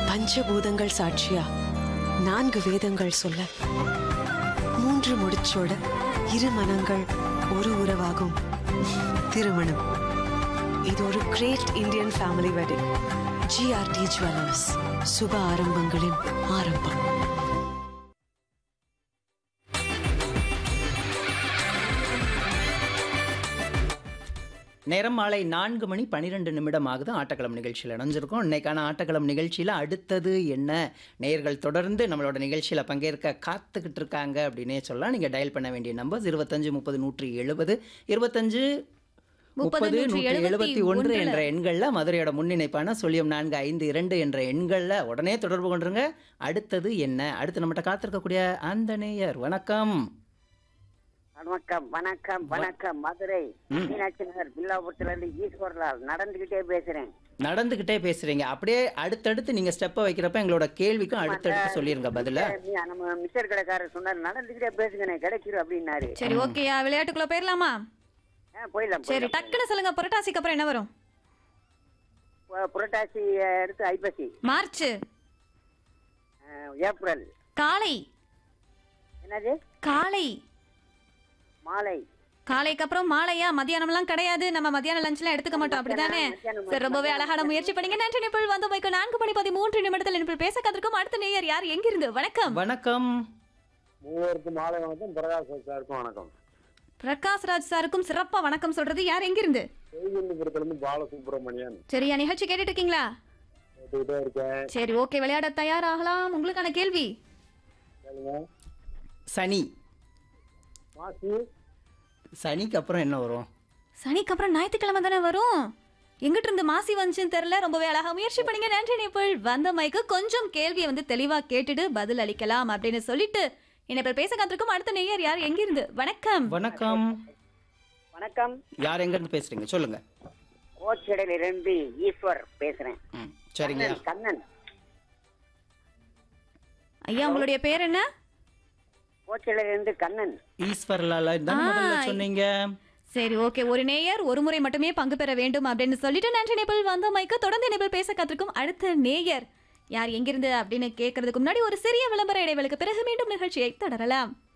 பஞ்சபூதங்கள் சாட்சியா நான்கு வேதங்கள் சொல்ல மூன்று முடிச்சோட இரு மனங்கள் ஒரு உறவாகும் திருமணம் இது ஒரு great Indian family wedding GRT jewellers சுப ஆரம்பங்களின் ஆரம்பம் நேரம் மாலை நான்கு மணி பன்னிரெண்டு நிமிடம் ஆகுது ஆட்டக்களம் நிகழ்ச்சியில் இணைஞ்சிருக்கோம் இன்னைக்கான ஆட்டக்களம் நிகழ்ச்சியில் அடுத்தது என்ன நேயர்கள் தொடர்ந்து நம்மளோட நிகழ்ச்சியில் பங்கேற்க காத்துக்கிட்டு இருக்காங்க அப்படின்னே சொல்லலாம் நீங்கள் டயல் பண்ண வேண்டிய நம்பர்ஸ் இருபத்தஞ்சு முப்பது நூற்றி எழுபது இருபத்தஞ்சு முப்பது நூற்றி எழுபத்தி ஒன்று என்ற எண்களில் மதுரையோட முன்னிணைப்பான சொல்லியம் நான்கு ஐந்து இரண்டு என்ற எண்களில் உடனே தொடர்பு கொண்டுருங்க அடுத்தது என்ன அடுத்து நம்மகிட்ட காத்திருக்கக்கூடிய அந்த நேயர் வணக்கம் வணக்கம் வணக்கம் வணக்கம் மதுரை மீனாட்சி நகர் பில்லாபுரத்துல இருந்து ஈஸ்வரலால் நடந்துகிட்டே பேசுறேன் நடந்துக்கிட்டே பேசுறீங்க அப்படியே அடுத்தடுத்து நீங்க ஸ்டெப்பை வைக்கிறப்ப எங்களோட கேள்விக்கும் அடுத்தடுத்து சொல்லிருங்க பதில நீ நம்ம மிஸ்டர் கடைக்காரர் சொன்னார் நடந்துகிட்டே பேசுங்கண்ணே கிடைச்சிரும் அப்படின்னாரு சரி ஓகேயா விளையாட்டுக்குள்ள போயிடலாமா ஆ, போயிடலாம் சரி போயிடலாம். டக்குன்னு சொல்லுங்க புரட்டாசிக்கு அப்புறம் என்ன வரும் பு- புரட்டாசி அடுத்து ஐப்பசி மார்ச் ஆ, ஏப்ரல் காலை என்னது காலை மாலை காலைக்கு அப்புறம் மாலையா மதியானம்லாம் கிடையாது நம்ம மதியான லஞ்ச்லாம் எடுத்துக்க மாட்டோம் அப்படிதானே மத்தியானம் சரி ரொம்பவே அழகான முயற்சி பண்ணீங்க நன்றி நிப்பிள் வந்து வைக்க நான்கு மணி பதிமூன்று நிமிடத்தில் நிப்பிள் பேச கத்திருக்கும் அடுத்த நேயர் யார் எங்கிருந்து வணக்கம் வணக்கம் மூவருக்கு மாலை வணக்கம் பிரகாஷ் சாருக்கும் வணக்கம் பிரகாஷ் ராஜ் சாருக்கும் சிறப்பா வணக்கம் சொல்றது யார் எங்கிருந்து செய்திபுரத்துல இருந்து பாலசுப்ரமணியன் சரியா நிகழ்ச்சி கேட்டுட்டு இருக்கீங்களா கேட்டுக்கிட்டே இருக்கேன் சரி ஓகே விளையாட தயாராகலாம் உங்களுக்கான கேள்வி கேளுங்க சனி மாசி சனிக்கு அப்புறம் என்ன வரும் சனிக்கு அப்புறம் ஞாயிற்றுக்கிழமை தானே வரும் எங்கிட்ட இருந்து மாசி வந்துச்சுன்னு தெரியல ரொம்பவே அழகா முயற்சி பண்ணீங்க நன்றி நிப்பிள் வந்த மைக்கு கொஞ்சம் கேள்வியை வந்து தெளிவா கேட்டுட்டு பதில் அளிக்கலாம் அப்படின்னு சொல்லிட்டு என்ன பேச காத்திருக்கும் அடுத்த நேயர் யார் எங்கிருந்து வணக்கம் வணக்கம் வணக்கம் யார் எங்க இருந்து பேசுறீங்க சொல்லுங்க கோச்சடையில இருந்து ஈஸ்வர் பேசுறேன் ம், சரிங்க கண்ணன், கண்ணன் ஐயா உங்களுடைய பேர் என்ன கோச்சடையில இருந்து கண்ணன் ஈஸ்வர்லால தான் முதல்ல ஆ, சொன்னீங்க சரி ஓகே ஒரு நேயர் ஒரு முறை மட்டுமே பங்கு பெற வேண்டும் அப்படின்னு சொல்லிட்டு நன்றி நிபிள் வந்த மைக்கு தொடர்ந்து நிபிள் பேச காத்திருக்கும் அடுத்த நேயர் யார் எங்கிருந்து அப்படின்னு கேட்கறதுக்கு முன்னாடி ஒரு சிறிய விளம்பர இடைவெளிக்கு பிறகு மீண்டும் நிகழ்ச்சியை தொடரலாம்